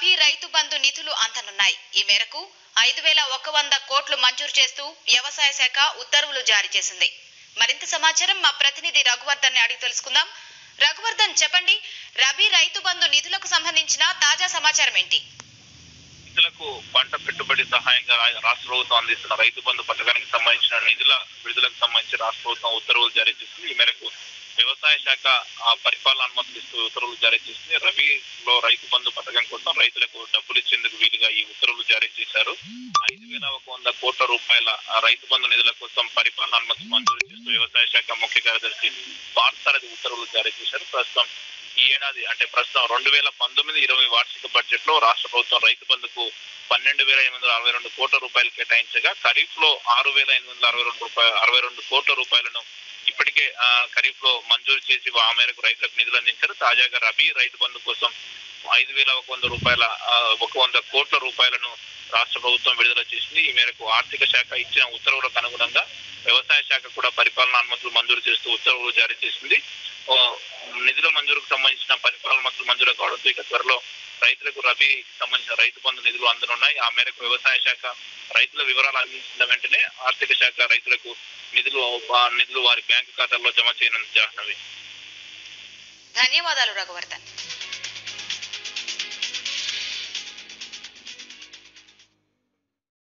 రబీ రైతు బంధు నిధులు అందనున్నాయి ఈ మేరకు ఐదు వేల ఒక వంద కోట్లు మంజూరు చేస్తూ వ్యవసాయ శాఖ ఉత్తర్వులు జారీ చేసింది మరింత సమాచారం మా ప్రతినిధి రఘువర్ధన్ అడిగి తెలుసుకుందాం రఘువర్ధన్ చెప్పండి రబీ రైతు బంధు నిధులకు సంబంధించిన తాజా సమాచారం ఏంటి రైతులకు పంట పెట్టుబడి సహాయంగా రా- రాష్ట్ర ప్రభుత్వం అందిస్తున్న రైతు బంధు పథకానికి సంబంధించిన నిధుల విడుదలకు సంబంధించి రాష్ట్ర ప్రభుత్వం ఉత్తర్వులు జారీ చేసింది ఈ మేరకు వ్యవసాయ శాఖ ఆ పరిపాలన అనుమతిస్తూ ఉత్తర్వులు జారీ చేసింది రబీలో రైతు బంధు పథకం కోసం రైతులకు డబ్బులు ఇచ్చేందుకు వీలుగా ఈ ఉత్తర్వులు జారీ చేశారు ఐదు వేల ఒక వంద కోట్ల రూపాయల ఆ రైతు బంధు నిధుల కోసం పరిపాలన అనుమతి మంజూరు చేస్తూ వ్యవసాయ శాఖ ముఖ్య కార్యదర్శి పార్థసారథి ఉత్తర్వులు జారీ చేశారు ప్రస్తుతం ఈ ఏడాది అంటే ప్రస్తుతం రెండు వేల పంతొమ్మిది ఇరవై వార్షిక బడ్జెట్ లో రాష్ట్ర ప్రభుత్వం రైతు బంధుకు పన్నెండు వేల ఎనిమిది వందల అరవై రెండు కోట్ల రూపాయలు కేటాయించగా ఖరీఫ్ లో ఆరు వేల ఎనిమిది వందల అరవై రెండు రూపాయలు అరవై రెండు కోట్ల రూపాయలను ఇప్పటికే ఆ, ఖరీఫ్ లో మంజూరు చేసి ఆ మేరకు రైతులకు నిధులు అందించారు తాజాగా రబీ రైతు బంధు కోసం ఐదు వేల ఒక వంద రూపాయల ఆ, ఒక వంద కోట్ల రూపాయలను రాష్ట్ర ప్రభుత్వం విడుదల చేసింది ఈ మేరకు ఆర్థిక శాఖ ఇచ్చిన ఉత్తర్వులకు అనుగుణంగా వ్యవసాయ శాఖ కూడా పరిపాలన అనుమతులు మంజూరు చేస్తూ ఉత్తర్వులు జారీ చేసింది ఓ, నిధుల మంజూరుకు సంబంధించిన పరిపాలన అనుమతులు మంజూరు కావడంతో ఇక త్వరలో రైతులకు రబీ సంబంధించిన రైతు బంధు నిధులు అందనున్నాయి ఆ మేరకు వ్యవసాయ శాఖ రైతుల వివరాలు అందించిన వెంటనే ఆర్థిక శాఖ రైతులకు నిధులు ఆ నిధులు వారి బ్యాంకు ఖాతాల్లో జమ చేయనుంది జాహ్నవి ధన్యవాదాలు రఘువర్ధన్